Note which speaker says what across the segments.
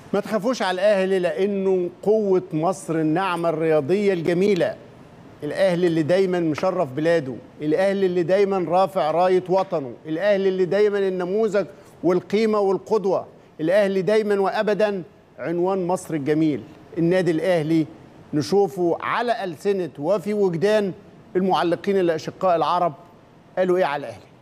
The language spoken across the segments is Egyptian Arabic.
Speaker 1: ما تخافوش على الاهلي لانه قوه مصر النعمه الرياضيه الجميله الاهلي اللي دايما مشرف بلاده الاهلي اللي دايما رافع رايه وطنه الاهلي اللي دايما النموذج والقيمه والقدوه الاهلي دايما وابدا عنوان مصر الجميل النادي الاهلي نشوفه على السنه وفي وجدان المعلقين الاشقاء العرب قالوا ايه على الاهلي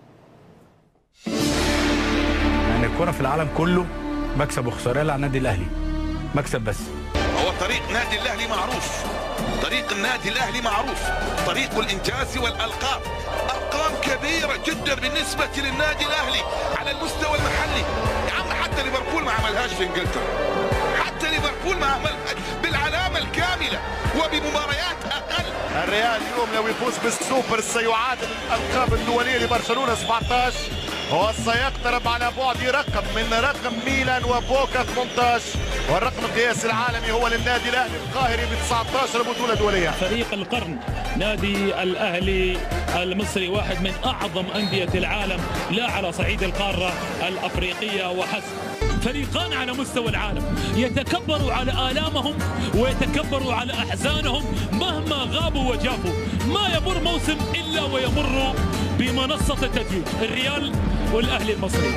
Speaker 2: يعني الكرة في العالم كله مكسب وخسارة على النادي الاهلي مكسب بس
Speaker 3: هو طريق نادي الاهلي معروف طريق النادي الاهلي معروف طريق الانجاز والالقاب ارقام كبيره جدا بالنسبه للنادي الاهلي على المستوى المحلي يا عم حتى ليفربول ما عملهاش في انجلترا حتى ليفربول ما عملهاش بالعلامه الكامله وبمباريات اقل
Speaker 4: الريال اليوم لو يفوز بالسوبر سيعادل الالقاب الدوليه لبرشلونه 17 وسيقترب على بعد رقم من رقم ميلان وبوكا 18 والرقم القياسي العالمي هو للنادي الاهلي القاهري ب 19 بطوله دوليه
Speaker 5: فريق القرن نادي الاهلي المصري واحد من اعظم انديه العالم لا على صعيد القاره الافريقيه وحسب فريقان على مستوى العالم يتكبروا على آلامهم ويتكبروا على أحزانهم مهما غابوا وجافوا ما يمر موسم إلا ويمر بمنصة التتويج الريال والأهلي المصري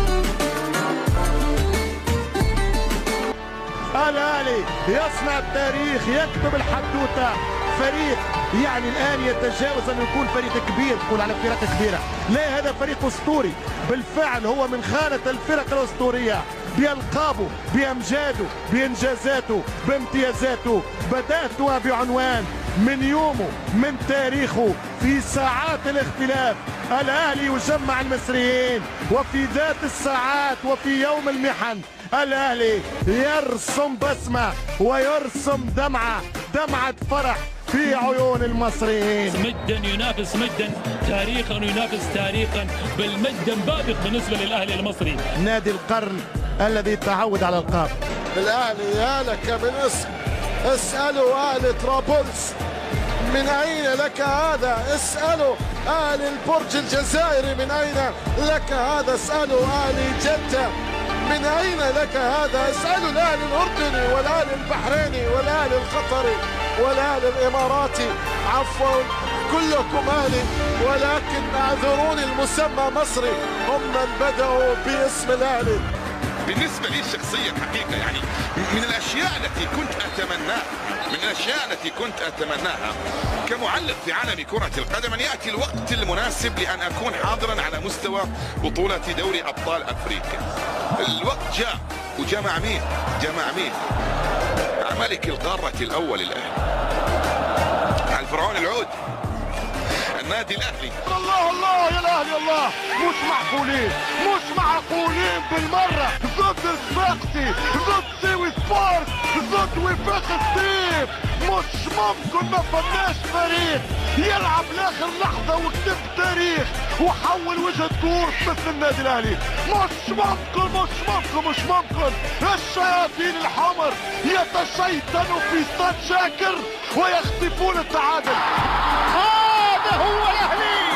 Speaker 4: الاهلي يصنع التاريخ يكتب الحدوته فريق يعني الان يتجاوز ان يكون فريق كبير تقول على فرق كبيره لا هذا فريق اسطوري بالفعل هو من خانه الفرق الاسطوريه بألقابه بأمجاده بإنجازاته بامتيازاته بدأتها بعنوان من يومه من تاريخه في ساعات الاختلاف الأهلي يجمع المصريين وفي ذات الساعات وفي يوم المحن الأهلي يرسم بسمة ويرسم دمعة دمعة فرح في عيون المصريين
Speaker 5: مجدا ينافس مجدا تاريخا ينافس تاريخا بل مجدا بابق بالنسبة للأهلي المصري
Speaker 4: نادي القرن الذي تعود على القاب
Speaker 6: الأهلي يا لك من اسم اسألوا أهل طرابلس من أين لك هذا اسألوا أهل البرج الجزائري من أين لك هذا اسألوا أهل جدة من أين لك هذا اسألوا الأهل الأردني والأهل البحريني والأهل القطري والأهل الإماراتي عفوا كلكم أهلي ولكن اعذروني المسمى مصري هم من بدأوا باسم الأهلي
Speaker 3: بالنسبة لي شخصيا حقيقة يعني من الأشياء التي كنت أتمناها من الأشياء التي كنت أتمناها كمعلق في عالم كرة القدم أن يأتي الوقت المناسب لأن أكون حاضرا على مستوى بطولة دوري أبطال أفريقيا الوقت جاء وجاء مع مين؟ جاء مع مين؟ مع ملك القارة الأول الأهلي مع الفرعون العود النادي الأهلي
Speaker 4: الله الله يا الاهلي الله مش معقولين مش معقولين بالمره ضد الساقطي ضد سيوي سبورت ضد وفاق الصيف مش ممكن ما فماش فريق يلعب لاخر لحظه وكتب تاريخ وحول وجه الدور مثل النادي الاهلي مش ممكن مش ممكن مش ممكن الشياطين الحمر يتشيطنوا في استاد شاكر ويخطفون التعادل هذا هو الاهلي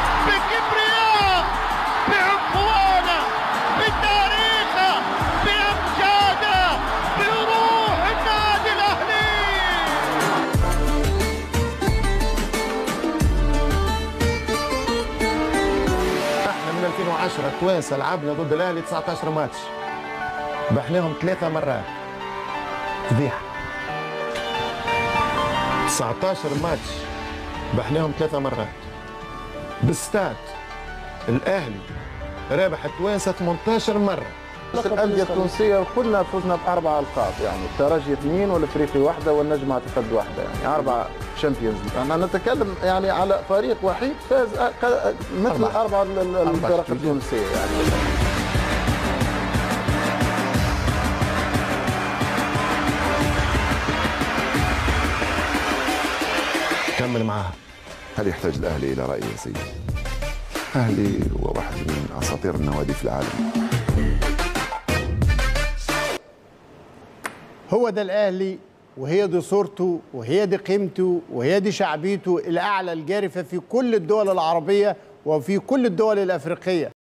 Speaker 4: بكبرياء بعنفوانه بتاريخه بامجاده بروح النادي الاهلي
Speaker 7: احنا من 2010 توانسه لعبنا ضد الاهلي 19 ماتش بحناهم ثلاثة مرات فضيحة 19 ماتش بحناهم ثلاثة مرات بالستاد الأهلي رابح التوانسة 18 مرة
Speaker 8: الأندية التونسية كلنا فزنا بأربع ألقاب يعني الترجي اثنين والإفريقي واحدة والنجم اعتقد واحدة يعني أربع شامبيونز أنا نتكلم يعني على فريق وحيد فاز أ- ق- مثل
Speaker 7: أربعة.
Speaker 8: أربع ال- ال-
Speaker 7: أربعة
Speaker 8: الفرق
Speaker 7: شامبيونز.
Speaker 8: التونسية يعني
Speaker 7: كمل معاها
Speaker 9: هل يحتاج الاهلي الى راي يا سيدي؟ الاهلي هو واحد من اساطير النوادي في العالم
Speaker 1: هو ده الاهلي وهي دي صورته وهي دي قيمته وهي دي شعبيته الاعلى الجارفه في كل الدول العربيه وفي كل الدول الافريقيه